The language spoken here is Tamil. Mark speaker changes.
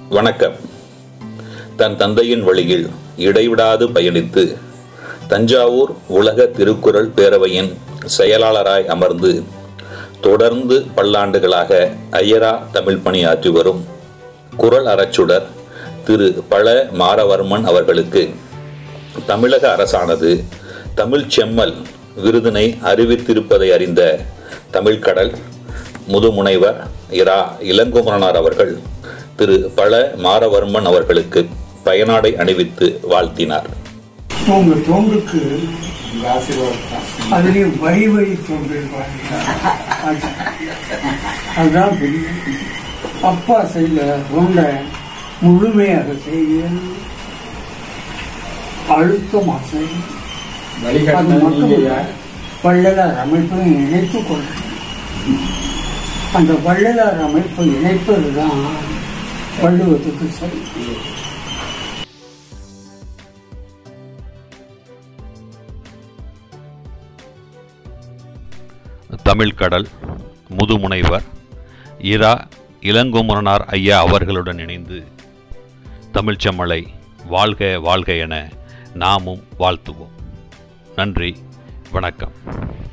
Speaker 1: வணக்கம் தன் தந்தையின் வழியில் இடைவிடாது பயணித்து தஞ்சாவூர் உலக திருக்குறள் பேரவையின் செயலாளராய் அமர்ந்து தொடர்ந்து பல்லாண்டுகளாக ஐயரா தமிழ் பணியாற்றி வரும் குறள் அறச்சுடர் திரு பழ மாரவர்மன் அவர்களுக்கு தமிழக அரசானது தமிழ் செம்மல் விருதினை அறிவித்திருப்பதை அறிந்த தமிழ்கடல் முதுமுனைவர் இரா இளங்குமரனார் அவர்கள் திரு பழ மாரவர்மன் அவர்களுக்கு பயனாடை அணிவித்து வாழ்த்தினார்
Speaker 2: தோங்கு தோங்குக்கு
Speaker 3: உங்க ஆசீர்வாதம் தான்.
Speaker 2: அதுலேயும் வரி வரி தோன்றிருப்பாங்க அதுதான் பெரிய அப்பா செய்த தொண்ட முழுமையாக செய்ய அழுத்தமாக செய்ய அது
Speaker 3: வழிகாட்டினா
Speaker 2: மட்டும்
Speaker 3: நீங்க
Speaker 2: இல்ல,
Speaker 3: யார்?
Speaker 2: வள்ளலார் அமைப்பையும் இணைத்துக் கொள்ள அந்த வள்ளலார் அமைப்பை இணைப்பதுதான் வள்ளுவத்துக்கு சரி
Speaker 1: தமிழ்கடல் முதுமுனைவர் இரா இளங்குமரனார் ஐயா அவர்களுடன் இணைந்து தமிழ்ச்செம்மலை வாழ்க வாழ்க என நாமும் வாழ்த்துவோம் நன்றி வணக்கம்